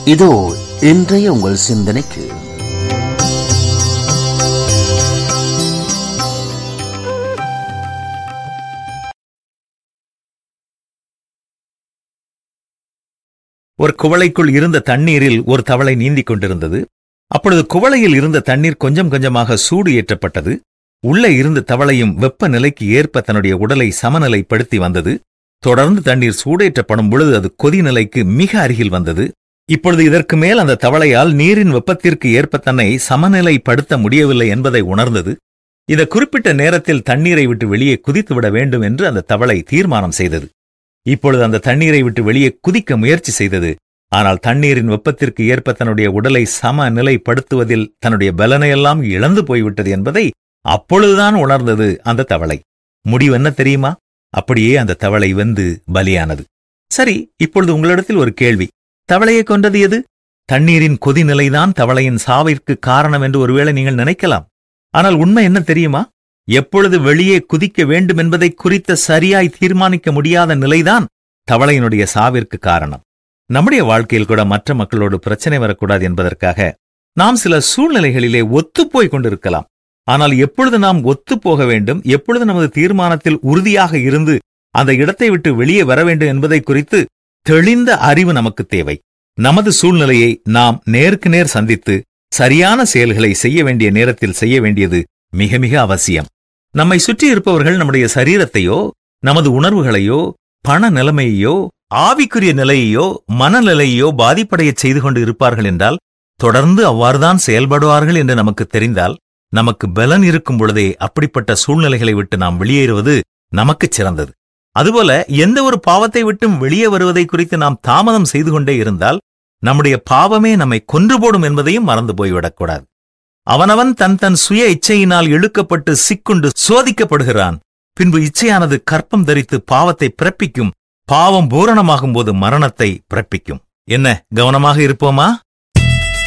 இதோ இன்றைய உங்கள் சிந்தனைக்கு ஒரு குவளைக்குள் இருந்த தண்ணீரில் ஒரு தவளை நீந்திக் கொண்டிருந்தது அப்பொழுது குவளையில் இருந்த தண்ணீர் கொஞ்சம் கொஞ்சமாக சூடு ஏற்றப்பட்டது உள்ளே இருந்த தவளையும் வெப்பநிலைக்கு ஏற்ப தன்னுடைய உடலை சமநிலைப்படுத்தி வந்தது தொடர்ந்து தண்ணீர் சூடேற்றப்படும் பொழுது அது கொதிநிலைக்கு மிக அருகில் வந்தது இப்பொழுது இதற்கு மேல் அந்த தவளையால் நீரின் வெப்பத்திற்கு ஏற்ப தன்னை சமநிலைப்படுத்த முடியவில்லை என்பதை உணர்ந்தது இந்த குறிப்பிட்ட நேரத்தில் தண்ணீரை விட்டு வெளியே குதித்துவிட வேண்டும் என்று அந்த தவளை தீர்மானம் செய்தது இப்பொழுது அந்த தண்ணீரை விட்டு வெளியே குதிக்க முயற்சி செய்தது ஆனால் தண்ணீரின் வெப்பத்திற்கு ஏற்ப தன்னுடைய உடலை சமநிலைப்படுத்துவதில் தன்னுடைய பலனையெல்லாம் இழந்து போய்விட்டது என்பதை அப்பொழுதுதான் உணர்ந்தது அந்த தவளை முடிவு என்ன தெரியுமா அப்படியே அந்த தவளை வெந்து பலியானது சரி இப்பொழுது உங்களிடத்தில் ஒரு கேள்வி தவளையை கொன்றது எது தண்ணீரின் கொதிநிலைதான் தவளையின் சாவிற்கு காரணம் என்று ஒருவேளை நீங்கள் நினைக்கலாம் ஆனால் உண்மை என்ன தெரியுமா எப்பொழுது வெளியே குதிக்க வேண்டும் என்பதை குறித்த சரியாய் தீர்மானிக்க முடியாத நிலைதான் தவளையினுடைய சாவிற்கு காரணம் நம்முடைய வாழ்க்கையில் கூட மற்ற மக்களோடு பிரச்சனை வரக்கூடாது என்பதற்காக நாம் சில சூழ்நிலைகளிலே ஒத்துப்போய் கொண்டிருக்கலாம் ஆனால் எப்பொழுது நாம் ஒத்துப்போக வேண்டும் எப்பொழுது நமது தீர்மானத்தில் உறுதியாக இருந்து அந்த இடத்தை விட்டு வெளியே வர வேண்டும் என்பதை குறித்து தெளிந்த அறிவு நமக்கு தேவை நமது சூழ்நிலையை நாம் நேருக்கு நேர் சந்தித்து சரியான செயல்களை செய்ய வேண்டிய நேரத்தில் செய்ய வேண்டியது மிக மிக அவசியம் நம்மை சுற்றி இருப்பவர்கள் நம்முடைய சரீரத்தையோ நமது உணர்வுகளையோ பண நிலைமையையோ ஆவிக்குரிய நிலையையோ மனநிலையையோ பாதிப்படையச் செய்து கொண்டு இருப்பார்கள் என்றால் தொடர்ந்து அவ்வாறுதான் செயல்படுவார்கள் என்று நமக்கு தெரிந்தால் நமக்கு பலன் இருக்கும் பொழுதே அப்படிப்பட்ட சூழ்நிலைகளை விட்டு நாம் வெளியேறுவது நமக்குச் சிறந்தது அதுபோல எந்த ஒரு பாவத்தை விட்டும் வெளியே வருவதை குறித்து நாம் தாமதம் செய்து கொண்டே இருந்தால் நம்முடைய பாவமே நம்மை கொன்று போடும் என்பதையும் மறந்து போய்விடக்கூடாது அவனவன் தன் தன் சுய இச்சையினால் இழுக்கப்பட்டு சிக்குண்டு சோதிக்கப்படுகிறான் பின்பு இச்சையானது கற்பம் தரித்து பாவத்தை பிறப்பிக்கும் பாவம் பூரணமாகும் போது மரணத்தை பிறப்பிக்கும் என்ன கவனமாக இருப்போமா